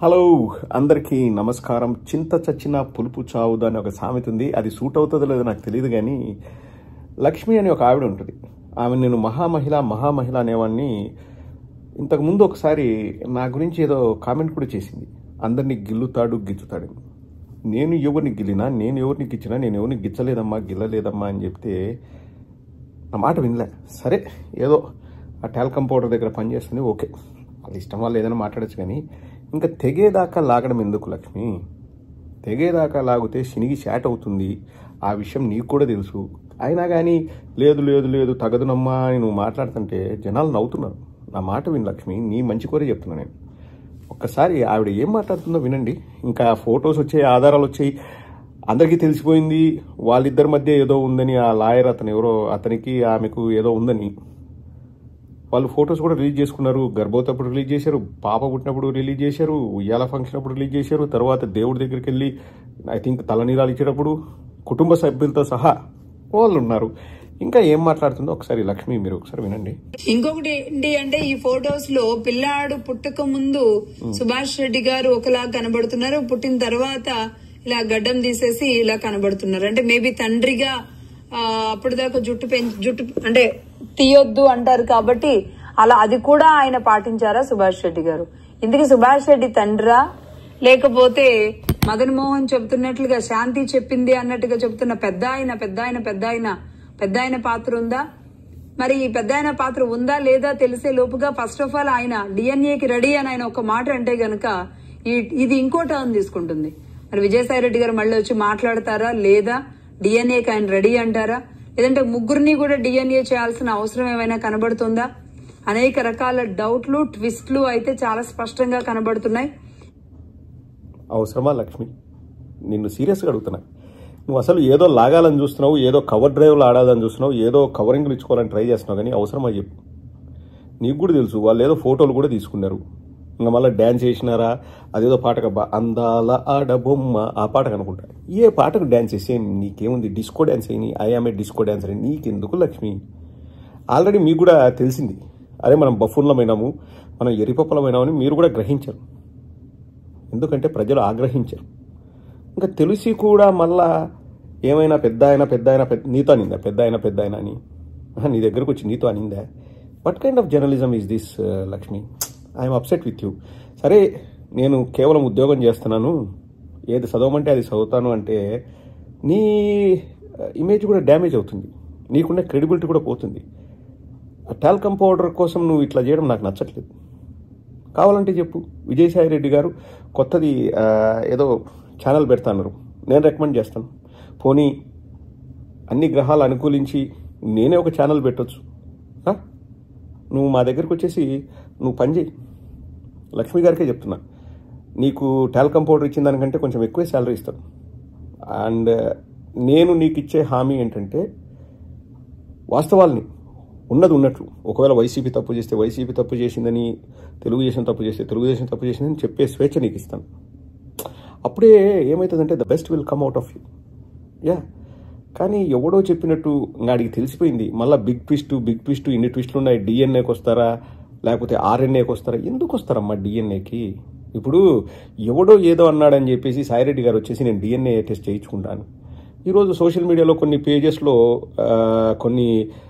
Hello అందరికీ నమస్కారం చింత చచ్చిన పులుపు చావుదు అని ఒక సామెత ఉంది అది సూట్ అవుతుందో లేదో నాకు తెలియదు కానీ లక్ష్మి అని ఒక ఆవిడ ఉంటుంది ఆమె నేను మహామహిళ మహామహిళ అనేవాడిని ఇంతకుముందు ఒకసారి నా గురించి ఏదో కామెంట్ కూడా చేసింది అందరినీ గిల్లుతాడు గిచ్చుతాడు నేను ఎవరిని గిల్లినా నేను ఎవరిని గిచ్చినా నేను ఎవరిని గిచ్చలేదమ్మా గిల్లలేదమ్మా అని చెప్తే నా మాట వినలే సరే ఏదో ఆ టాల్కమ్ పౌడర్ దగ్గర పనిచేస్తుంది ఓకే వాళ్ళ ఇష్టం వాళ్ళు ఏదైనా మాట్లాడచ్చు కానీ ఇంకా తెగేదాకా లాగడం ఎందుకు లక్ష్మి తెగేదాకా లాగితే శనిగి షాట్ అవుతుంది ఆ విషయం నీకు కూడా తెలుసు అయినా కానీ లేదు లేదు లేదు తగదునమ్మా అని నువ్వు మాట్లాడుతుంటే జనాలు నవ్వుతున్నారు నా మాట విను లక్ష్మి నీ మంచి కోరే చెప్తున్నా నేను ఒక్కసారి ఆవిడ ఏం మాట్లాడుతుందో వినండి ఇంకా ఫొటోస్ వచ్చాయి ఆధారాలు వచ్చాయి అందరికీ తెలిసిపోయింది వాళ్ళిద్దరి మధ్య ఏదో ఉందని ఆ లాయర్ అతను ఎవరో అతనికి ఆమెకు ఏదో ఉందని వాళ్ళు ఫొటోస్ కూడా రిలీజ్ చేసుకున్నారు గర్భవతప్పుడు రిలీజ్ చేశారు పాప పుట్టినప్పుడు రిలీజ్ చేశారు ఉయ్యాల ఫంక్షన్ అప్పుడు రిలీజ్ చేశారు తర్వాత దేవుడి దగ్గరికి వెళ్ళి ఐ థింక్ తలనీలాలు ఇచ్చేటప్పుడు కుటుంబ సభ్యులతో సహా వాళ్ళు ఉన్నారు ఇంకా ఏం మాట్లాడుతుందో ఒకసారి లక్ష్మి మీరు ఒకసారి వినండి ఇంకొకటి ఏంటి అంటే ఈ ఫొటోస్ లో పిల్లాడు పుట్టక ముందు సుభాష్ రెడ్డి గారు ఒకలా కనబడుతున్నారు పుట్టిన తర్వాత ఇలా గడ్డం తీసేసి ఇలా కనబడుతున్నారు అంటే మేబీ తండ్రిగా ఆ, అప్పటిదాకా జుట్టు పెంచి జుట్టు అంటే తీయొద్దు అంటారు కాబట్టి అలా అది కూడా ఆయన పాటించారా సుభాష్ రెడ్డి గారు ఇందుకు సుభాష్ రెడ్డి తండ్రా లేకపోతే మదన్ మోహన్ చెబుతున్నట్లుగా శాంతి చెప్పింది అన్నట్టుగా చెప్తున్న పెద్ద ఆయన పెద్ద ఆయన పెద్ద ఆయన పెద్ద ఆయన పాత్ర ఉందా మరి ఈ పెద్ద ఆయన పాత్ర ఉందా లేదా తెలిసే లోపుగా ఫస్ట్ ఆఫ్ ఆల్ ఆయన డిఎన్ఏకి రెడీ అని ఆయన ఒక మాట అంటే గనక ఈ- ఇది ఇంకో టర్న్ తీసుకుంటుంది మరి విజయసాయి రెడ్డి గారు మళ్ళీ వచ్చి మాట్లాడతారా లేదా డిఎన్ఏకి ఆయన రెడీ అంటారా లేదంటే ముగ్గురిని కూడా డిఎన్ఏ చేయాల్సిన అవసరం ఏమైనా కనబడుతుందా అనేక రకాల డౌట్లు ట్విస్ట్లు అయితే చాలా స్పష్టంగా కనబడుతున్నాయి అవసరమా లక్ష్మి నిన్ను సీరియస్గా అడుగుతున్నా నువ్వు అసలు ఏదో లాగాలని చూస్తున్నావు ఏదో కవర్ డ్రైవ్లు ఆడాలని చూస్తున్నావు ఏదో కవరింగ్లు ఇచ్చుకోవాలని ట్రై చేస్తున్నావు కానీ అవసరమా చెప్పు నీకు కూడా తెలుసు వాళ్ళు ఏదో ఫోటోలు కూడా తీసుకున్నారు ఇంకా మళ్ళీ డ్యాన్స్ చేసినారా అదేదో పాటకు అబ్బా అందాల ఆడ బొమ్మ ఆ పాటకు అనుకుంటా ఏ పాటకు డ్యాన్స్ చేసే నీకేముంది డిస్కో డ్యాన్స్ అయిని ఐఆమే డిస్కో డ్యాన్స్ అని నీకెందుకు లక్ష్మి ఆల్రెడీ మీకు కూడా తెలిసింది అరే మనం బఫున్లమైనాము మనం ఎరిపప్పలమైనామని మీరు కూడా గ్రహించారు ఎందుకంటే ప్రజలు ఆగ్రహించారు ఇంకా తెలిసి కూడా మళ్ళా ఏమైనా పెద్ద ఆయన పెద్ద ఆయన పెద్ద నీతో అనిందా పెద్ద ఆయన పెద్ద ఆయన అని ఆహా, నీ దగ్గరకు వచ్చి నీతో అనిందా what kind of journalism is this Lakshmi I'm upset with you సరే నేను కేవలం ఉద్యోగం చేస్తున్నాను ఏది చదవమంటే అది చదువుతాను అంటే నీ ఇమేజ్ కూడా డ్యామేజ్ అవుతుంది నీకున్న క్రెడిబిలిటీ కూడా పోతుంది ఆ టాల్కమ్ పౌడర్ కోసం నువ్వు ఇట్లా చేయడం నాకు నచ్చట్లేదు కావాలంటే చెప్పు విజయసాయి రెడ్డి గారు కొత్తది ఆ, ఏదో ఛానల్ పెడతాన్నారు నేను రికమెండ్ చేస్తాను పోనీ అన్ని గ్రహాలు అనుకూలించి నేనే ఒక ఛానల్ పెట్టొచ్చు రా? నువ్వు మా దగ్గరికి వచ్చేసి నువ్వు పని చేయి లక్ష్మి గారికే చెప్తున్నా నీకు టాల్కమ్ పౌడర్ ఇచ్చిన దానికంటే కొంచెం ఎక్కువే శాలరీ ఇస్తాను అండ్ నేను నీకు ఇచ్చే హామీ ఏంటంటే వాస్తవాల్ని ఉన్నది ఉన్నట్లు ఒకవేళ వైసీపీ తప్పు చేస్తే వైసీపీ తప్పు చేసిందని తెలుగుదేశం తప్పు చేస్తే తెలుగుదేశం తప్పు చేసిందని చెప్పే స్వేచ్ఛ నీకు ఇస్తాను అప్పుడే ఏమవుతుందంటే the best will come out of you yeah కానీ ఎవడో చెప్పినట్టు వాడికి తెలిసిపోయింది మళ్ళీ బిగ్ ట్విస్ట్ బిగ్ ట్విస్ట్ ఇన్ని ట్విస్టులు ఉన్నాయి డిఎన్ఏకి వస్తారా లేకపోతే ఆర్ఎన్ఏకి వస్తారా ఎందుకు వస్తారమ్మా డిఎన్ఏకి ఇప్పుడు ఎవడో ఏదో అన్నాడని చెప్పేసి సాయిరెడ్డి గారు వచ్చేసి నేను డిఎన్ఏ టెస్ట్ చేయించుకుంటాను ఈరోజు సోషల్ మీడియాలో కొన్ని పేజెస్లో ఆ, కొన్ని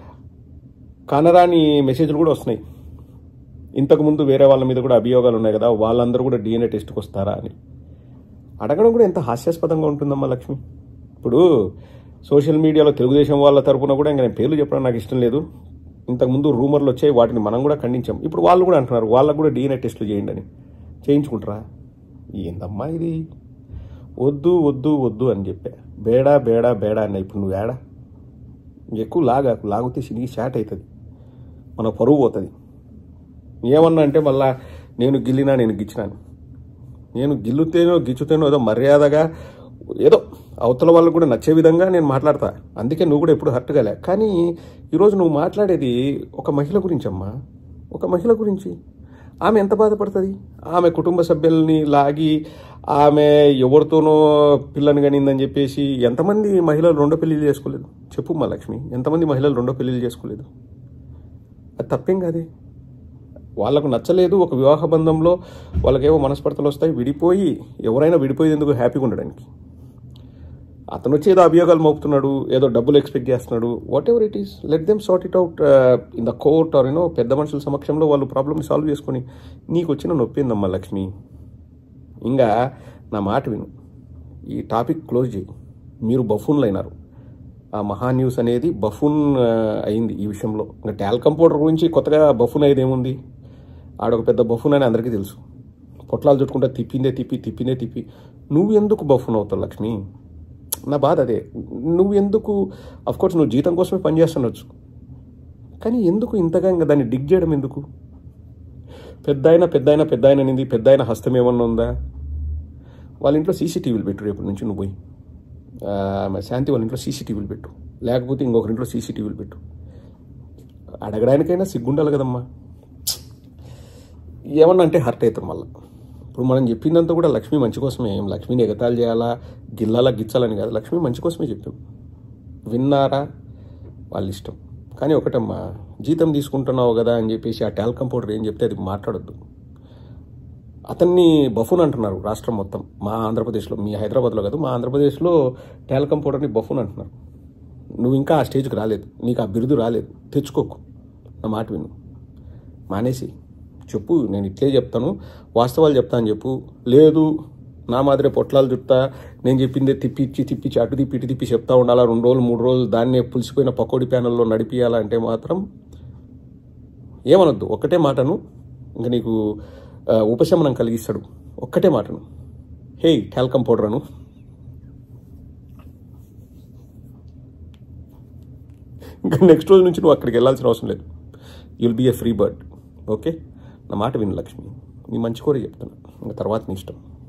కానరాని మెసేజ్లు కూడా వస్తున్నాయి ఇంతకుముందు వేరే వాళ్ళ మీద కూడా అభియోగాలు ఉన్నాయి కదా వాళ్ళందరూ కూడా డిఎన్ఏ టెస్ట్కి వస్తారా అని అడగడం కూడా ఎంత హాస్యాస్పదంగా ఉంటుందమ్మా లక్ష్మి ఇప్పుడు సోషల్ మీడియాలో తెలుగుదేశం వాళ్ళ తరపున కూడా ఇంకా నేను పేర్లు చెప్పడం నాకు ఇష్టం లేదు ఇంతకుముందు రూమర్లు వచ్చాయి వాటిని మనం కూడా ఖండించాం ఇప్పుడు వాళ్ళు కూడా అంటున్నారు వాళ్ళకు కూడా డిఎన్ఏ టెస్టులు చేయండి అని చేయించుకుంటారా ఏందమ్మా ఇది వద్దు వద్దు వద్దు అని చెప్పా బేడా బేడా బేడా అన్న ఇప్పుడు నువ్వు ఏడా ఎక్కువ లాగాకు లాగితే సినిగి షాట్ అవుతుంది మన పరువు పోతుంది ఏమన్నా అంటే మళ్ళా నేను గిల్లినా నేను గిచ్చినాను నేను గిల్లుతేనో గిచ్చుతేనో ఏదో మర్యాదగా ఏదో అవతల వాళ్ళకు కూడా నచ్చే విధంగా నేను మాట్లాడతా అందుకే నువ్వు కూడా ఎప్పుడు హర్ట్ కాలే కానీ ఈరోజు నువ్వు మాట్లాడేది ఒక మహిళ గురించి అమ్మా ఒక మహిళ గురించి ఆమె ఎంత బాధపడుతుంది ఆమె కుటుంబ సభ్యుల్ని లాగి ఆమె ఎవరితోనో పిల్లని కనిందని చెప్పేసి ఎంతమంది మహిళలు రెండో పెళ్లిళ్ళు చేసుకోలేదు చెప్పు మా లక్ష్మి ఎంతమంది మహిళలు రెండో పెళ్లిళ్ళు చేసుకోలేదు అది తప్పేం కాదే వాళ్ళకు నచ్చలేదు ఒక వివాహ బంధంలో వాళ్ళకేవో మనస్పర్ధలు వస్తాయి విడిపోయి ఎవరైనా విడిపోయి ఎందుకు హ్యాపీగా ఉండడానికి అతను వచ్చి ఏదో అభియోగాలు మోపుతున్నాడు ఏదో డబ్బులు ఎక్స్పెక్ట్ చేస్తున్నాడు whatever it is let them sort it out in the court or you know పెద్ద మనుషుల సమక్షంలో వాళ్ళు ప్రాబ్లమ్ని సాల్వ్ చేసుకొని నీకు వచ్చిన నొప్పి ఏందమ్మా లక్ష్మి ఇంకా నా మాట విను ఈ టాపిక్ క్లోజ్ చేయి మీరు బఫూన్లు అయినారు ఆ మహా న్యూస్ అనేది బఫూన్ ఆ, అయింది ఈ విషయంలో ఇంకా టాల్కమ్ పౌడర్ గురించి కొత్తగా బఫూన్ అయ్యేది ఏముంది ఆడొక పెద్ద బఫూన్ అని అందరికీ తెలుసు పొట్లాలు చుట్టుకుంటే తిప్పిందే తిప్పి తిప్పిందే తిప్పి నువ్వు ఎందుకు బఫూన్ అవుతావు లక్ష్మి నా బాధ అదే నువ్వు ఎందుకు కోర్స్ నువ్వు జీతం కోసమే పనిచేస్తుండొచ్చు కానీ ఎందుకు ఇంతగా ఇంకా దాన్ని డిగ్ చేయడం ఎందుకు పెద్ద అయినా పెద్ద అయినా పెద్ద అయినా నింది పెద్ద అయిన హస్తం ఏమన్నా ఉందా వాళ్ళ ఇంట్లో సీసీటీవీలు పెట్టు రేపటి నుంచి నువ్వు పోయి ఆ, మరి శాంతి వాళ్ళ ఇంట్లో సీసీటీవీలు పెట్టు లేకపోతే ఇంకొకరి ఇంట్లో సీసీటీవీలు పెట్టు అడగడానికైనా సిగ్గుండాలి కదమ్మా ఏమన్నా అంటే హర్ట్ అవుతాం మళ్ళీ ఇప్పుడు మనం చెప్పిందంతా కూడా లక్ష్మి మంచి కోసమే ఏం లక్ష్మిని ఎగతాళి చేయాలా గిల్లాలా గిచ్చాలని కాదు లక్ష్మి మంచి కోసమే చెప్పాం విన్నారా వాళ్ళ ఇష్టం కానీ ఒకటమ్మా జీతం తీసుకుంటున్నావు కదా అని చెప్పేసి ఆ టాల్ కంపౌండర్ ఏం చెప్తే అది మాట్లాడొద్దు అతన్ని బఫూన్ అంటున్నారు రాష్ట్రం మొత్తం మా ఆంధ్రప్రదేశ్లో మీ హైదరాబాద్లో కాదు మా ఆంధ్రప్రదేశ్లో టాల్ కంపౌండర్ని బఫూన్ అంటున్నారు నువ్వు ఇంకా ఆ స్టేజ్కి రాలేదు నీకు ఆ బిరుదు రాలేదు తెచ్చుకోకు నా మాట విను మానేసి చెప్పు నేను ఇట్లే చెప్తాను వాస్తవాలు చెప్తాను చెప్పు లేదు నా మాదిరే పొట్లాలు చుట్టా నేను చెప్పిందే తిప్పిచ్చి తిప్పిచ్చి అటు తిప్పి ఇటు తిప్పి చెప్తా ఉండాలా రెండు రోజులు మూడు రోజులు దాన్నే పులిసిపోయిన పకోడీ ప్యానల్లో నడిపియాలంటే మాత్రం ఏమనొద్దు ఒక్కటే మాటను ఇంకా నీకు ఆ, ఉపశమనం కలిగిస్తాడు ఒక్కటే మాటను హే టాల్కమ్ పౌడర్ అను ఇంకా నెక్స్ట్ రోజు నుంచి నువ్వు అక్కడికి వెళ్ళాల్సిన అవసరం లేదు you'll be a free bird okay నా మాట విను లక్ష్మి నీ మంచి కోరి చెప్తాను ఇంకా తర్వాత నీ ఇష్టం